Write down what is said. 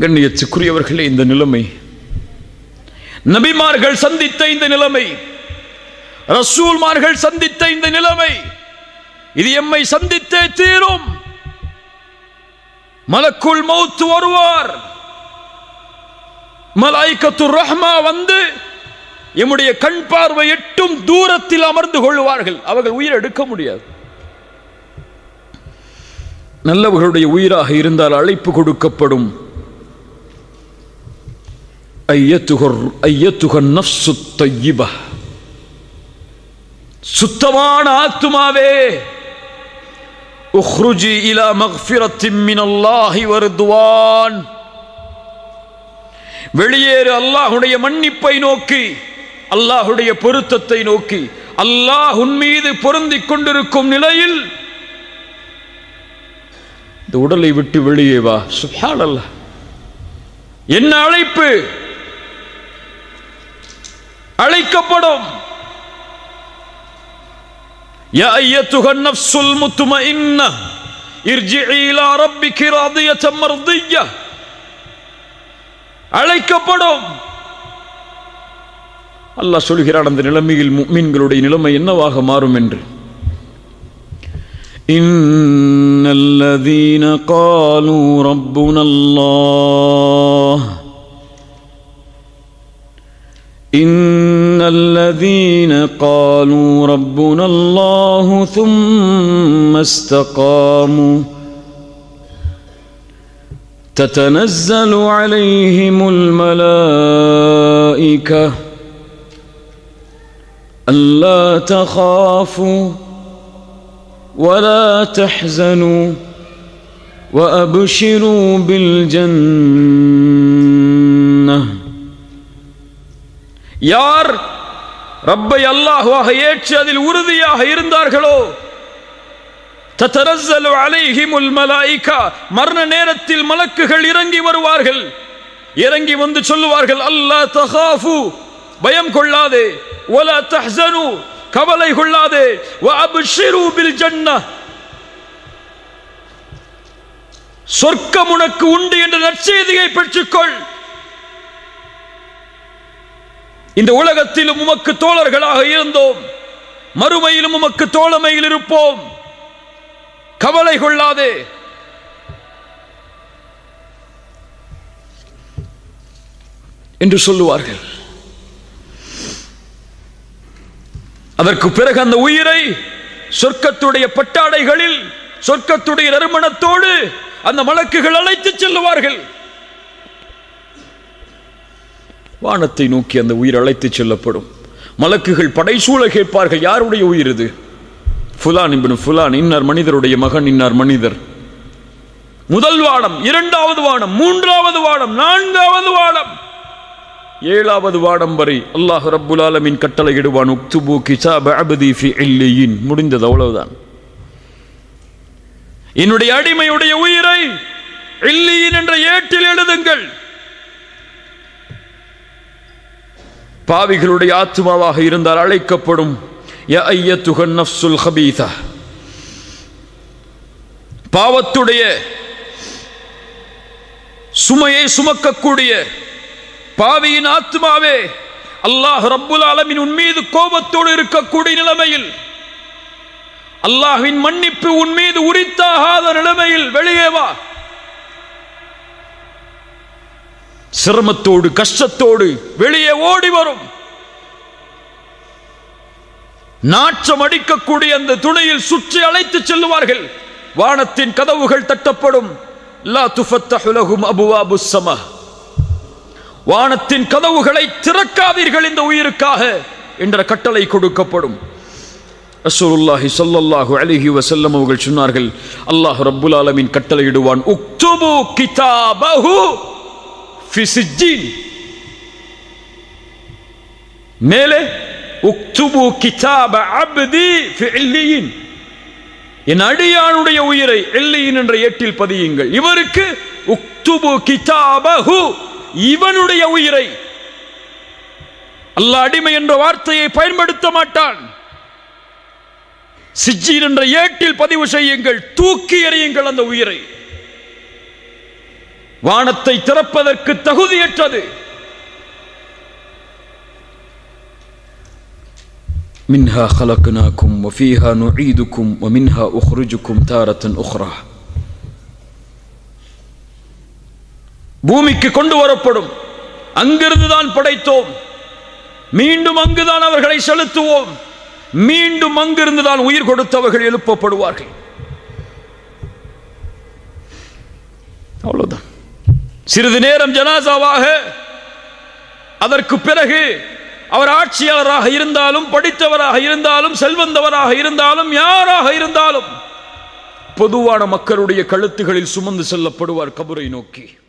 கண்ணியத்துக்குரியவர்களே இந்த நிலைமை நபிமார்கள் சந்தித்த இந்த நிலைமை ரசூல்மார்கள் சந்தித்த இந்த நிலைமை இது எம்மை சந்தித்தே தீரும் மலக்குள் மௌத்து வருவார் மலாய்க்கத்து ரஹ்மா வந்து எம்முடைய கண் பார்வை எட்டும் தூரத்தில் அமர்ந்து கொள்வார்கள் அவர்கள் உயிர் எடுக்க முடியாது நல்லவர்களுடைய உயிராக இருந்தால் அழைப்பு கொடுக்கப்படும் ஐயத்துகர் ஐயத்துகர் நஃப்சு தையிபா சுத்தமான ஆத்துமாவே உஹ்ருஜி இலா மக்ஃபிரத்தின் மினல்லாஹி வருதுவான் வெளியேறு அல்லாஹுடைய மன்னிப்பை நோக்கி அல்லாஹுடைய பொருத்தத்தை நோக்கி அல்லாஹ் உன் மீது பொருந்திக் கொண்டிருக்கும் நிலையில் இந்த உடலை விட்டு வெளியே வா சுப்ஹான் என்ன அழைப்பு அழைக்கப்படும் يا أيتها النفس المطمئنة ارجعي إلى ربك راضية مرضية அழைக்கப்படும் அல்லாஹ் சொல்கிறான் அந்த நிலைமையில் முக்மீன்களுடைய நிலைமை என்னவாக மாறும் என்று إن الذين قالوا ربنا الله إن الذين قالوا ربنا الله ثم استقاموا تتنزل عليهم الملائكة ألا تخافوا ولا تحزنوا وأبشروا بالجنة யார் ரப்பை அல்லாஹுவாக ஏற்று அதில் உறுதியாக இருந்தார்களோ தத்தரஸ்ஸலு அலைஹிமுல் மலாயிகா மரண நேரத்தில் மலக்குகள் இறங்கி வருவார்கள் இறங்கி வந்து சொல்லுவார்கள் அல்லாஹ் தகாஃபு பயம் கொள்ளாதே வலா தஹ்சனு கவலை கொள்ளாதே வ அப்ஷிரு பில் ஜன்னah சொர்க்கம் உனக்கு உண்டு என்ற நற்செய்தியை பெற்றுக்கொள் இந்த உலகத்திலும் உமக்கு தோழர்களாக இருந்தோம் மறுமையிலும் உமக்கு தோழமையில் இருப்போம் கவலை கொள்ளாதே என்று சொல்லுவார்கள் அதற்கு பிறகு அந்த உயிரை சொர்க்கத்துடைய பட்டாடைகளில் சொர்க்கத்துடைய நறுமணத்தோடு அந்த மலக்குகள் அழைத்து செல்லுவார்கள் வானத்தை நோக்கி அந்த உயிர் அழைத்து செல்லப்படும் மலக்குகள் படைசூழ கேட்பார்கள் யாருடைய உயிர் இது ஃபுலான் இப்னு ஃபுலான் இன்னார் மனிதருடைய மகன் இன்னார் மனிதர் முதல் வானம் இரண்டாவது வானம் மூன்றாவது வானம் நான்காவது வானம் ஏழாவது வானம் வரை அல்லாஹ் ரப்புல் ஆலமின் கட்டளை இடுவான் உக்துபு கிசாப அபதி ஃபி இல்லியின் முடிந்தது அவ்வளவுதான் என்னுடைய அடிமையுடைய உயிரை இல்லியின் என்ற ஏட்டில் எழுதுங்கள் பாவிகளுடைய ஆத்மாவாக இருந்தால் அழைக்கப்படும் ய ஐயத்துகன் நஃப்சுல் ஹபீதா பாவத்துடைய சுமையை சுமக்கக்கூடிய பாவியின் ஆத்மாவே அல்லாஹ் ரப்புல் ஆலமின் உன் மீது கோபத்தோடு இருக்கக்கூடிய நிலைமையில் அல்லாஹ்வின் மன்னிப்பு உன் மீது உரித்தாகாத நிலைமையில் வெளியே வா சிரமத்தோடு கஷ்டத்தோடு வெளியே ஓடி வரும் நாற்றம் அடிக்கக்கூடிய அந்த துணையில் சுற்றி அழைத்து செல்லுவார்கள் வானத்தின் கதவுகள் தட்டப்படும் லா துஃபத்தஹு லஹும் அபுவாபு ஸமா வானத்தின் கதவுகளை திறக்காதீர்கள் இந்த உயிருக்காக என்ற கட்டளை கொடுக்கப்படும் ரசூலுல்லாஹி ஸல்லல்லாஹு அலைஹி வஸல்லம் அவர்கள் சொன்னார்கள் அல்லாஹ் ரப்புல் ஆலமீன் கட்டளையிடுவான் உக்துபு கிதாபஹு ஃபி சிஜ்ஜீன் மேலே உக்துபு கிதாப அப்தி ஃபி இல்லியின் என் அடியானுடைய உயிரை எல்லியின் என்ற ஏட்டில் பதியுங்கள் இவருக்கு உக்துபு கிதாபஹு இவனுடைய உயிரை அல்லாஹ் அடிமை என்ற வார்த்தையை பயன்படுத்த மாட்டான் சிஜ்ஜீன் என்ற ஏட்டில் பதிவு செய்யுங்கள் தூக்கி எறியுங்கள் அந்த உயிரை வானத்தை திறப்பதற்கு தகுதியற்றது منها خلقناكم وفيها نعيدكم ومنها أخرجكم تارة أخرى பூமிக்கு கொண்டு வரப்படும் அங்கிருந்து தான் படைத்தோம் மீண்டும் அங்குதான் அவர்களை செலுத்துவோம் மீண்டும் அங்கிருந்து தான் உயிர் கொடுத்தவர்கள் எழுப்பப்படுவார்கள் அவ்வளவுதான் சிறிது நேரம் ஜனாசாவாக அதற்கு பிறகு அவர் ஆட்சியாளராக இருந்தாலும் படித்தவராக இருந்தாலும் செல்வந்தவராக இருந்தாலும் யாராக இருந்தாலும் பொதுவான மக்களுடைய கழுத்துகளில் சுமந்து செல்லப்படுவார் கபரை நோக்கி